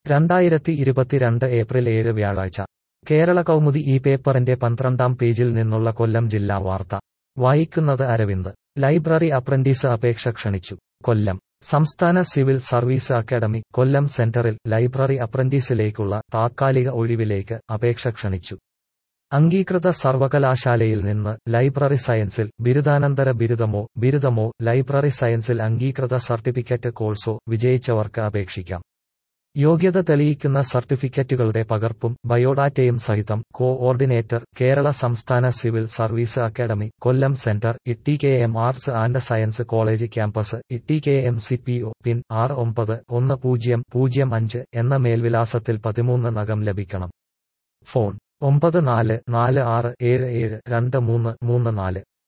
രണ്ടായിരത്തി ഇരുപത്തിരണ്ട് ഏപ്രിൽ ഏഴ് വ്യാഴാഴ്ച കേരള കൗമുദി ഈ പേപ്പറിന്റെ പന്ത്രണ്ടാം പേജിൽ നിന്നുള്ള കൊല്ലം ജില്ലാ വാർത്ത വായിക്കുന്നത് അരവിന്ദ് ലൈബ്രറി അപ്രന്റീസ് അപേക്ഷ ക്ഷണിച്ചു കൊല്ലം സംസ്ഥാന സിവിൽ സർവീസ് അക്കാദമി കൊല്ലം സെന്ററിൽ ലൈബ്രറി അപ്രന്റീസിലേക്കുള്ള താത്കാലിക ഒഴിവിലേക്ക് അപേക്ഷ ക്ഷണിച്ചു അംഗീകൃത സർവകലാശാലയിൽ നിന്ന് ലൈബ്രറി സയൻസിൽ ബിരുദാനന്തര ബിരുദമോ ബിരുദമോ ലൈബ്രറി സയൻസിൽ അംഗീകൃത സർട്ടിഫിക്കറ്റ് കോഴ്സോ വിജയിച്ചവർക്ക് അപേക്ഷിക്കാം യോഗ്യത തെളിയിക്കുന്ന സർട്ടിഫിക്കറ്റുകളുടെ പകർപ്പും ബയോഡാറ്റയും സഹിതം കോഓർഡിനേറ്റർ കേരള സംസ്ഥാന civil service academy Kollam centre T K M arts and science college campus T K M C P O PIN ആറ് ഒമ്പത് ഒന്ന് പൂജ്യം പൂജ്യം അഞ്ച് എന്ന മേൽവിലാസത്തിൽ പതിമൂന്ന് നകം ലഭിക്കണം ഫോൺ ഒമ്പത് നാല് നാല് ആറ് ഏഴ് ഏഴ് രണ്ട് മൂന്ന് മൂന്ന് നാല്